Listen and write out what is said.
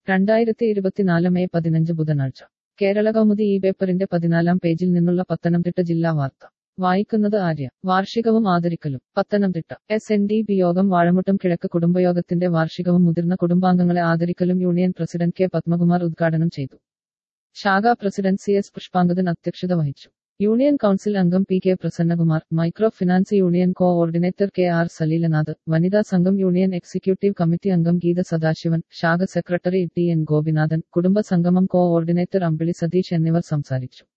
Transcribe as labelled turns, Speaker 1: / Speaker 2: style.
Speaker 1: രണ്ടായിരത്തി ഇരുപത്തിനാല് മെയ് പതിനഞ്ച് ബുധനാഴ്ച കേരള കൗമുദി ഈ പേപ്പറിന്റെ പതിനാലാം പേജിൽ നിന്നുള്ള പത്തനംതിട്ട ജില്ലാ വാർത്ത വായിക്കുന്നത് ആര്യ വാർഷികവും ആദരിക്കലും Pathanamthitta S N D P Yogam Vazhamuttam കിഴക്ക് കുടുംബയോഗത്തിന്റെ വാർഷികവും മുതിർന്ന കുടുംബാംഗങ്ങളെ ആദരിക്കലും യൂണിയൻ പ്രസിഡന്റ് കെ പത്മകുമാർ ഉദ്ഘാടനം ചെയ്തു ശാഖാ പ്രസിഡന്റ് സി എസ് പുഷ്പാങ്കദൻ അധ്യക്ഷത വഹിച്ചു യൂണിയൻ കൗൺസിൽ അംഗം P K Prasannakumar micro finance union coordinator K R Saleelanath വനിതാ സംഘം യൂണിയൻ എക്സിക്യൂട്ടീവ് കമ്മിറ്റി അംഗം ഗീത സദാശിവൻ ശാഖ സെക്രട്ടറി ടി എൻ ഗോപിനാഥൻ കുടുംബ സംഗമം കോഓർഡിനേറ്റർ അമ്പിളി സതീഷ് എന്നിവർ സംസാരിച്ചു